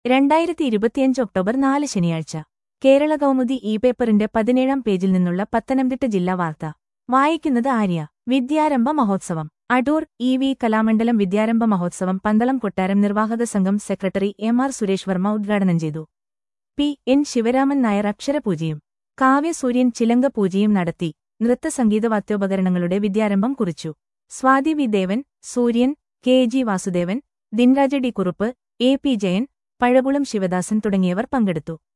രണ്ടായിരത്തി ഇരുപത്തിയഞ്ച് ഒക്ടോബർ നാല് ശനിയാഴ്ച കേരള കൗമുദി ഇ പേപ്പറിന്റെ പതിനേഴാം പേജിൽ നിന്നുള്ള പത്തനംതിട്ട ജില്ലാ വാർത്ത വായിക്കുന്നത് ആര്യ വിദ്യാരംഭ മഹോത്സവം അടൂർ ഇ വി കലാമണ്ഡലം വിദ്യാരംഭ മഹോത്സവം പന്തളം കൊട്ടാരം നിർവാഹക സംഘം secretary M R Suresh Varma ഉദ്ഘാടനം ചെയ്തു പി എൻ ശിവരാമൻ നായർ അക്ഷരപൂജയും കാവ്യസൂര്യൻ ചിലങ്ക പൂജയും നടത്തി നൃത്തസംഗീത വാദ്യോപകരണങ്ങളുടെ വിദ്യാരംഭം കുറിച്ചു Swathi V Devan Suryan K G Vasudevan Dinraja D Kurup A P Jayan Pazhakulam Sivadasan തുടങ്ങിയവർ പങ്കെടുത്തു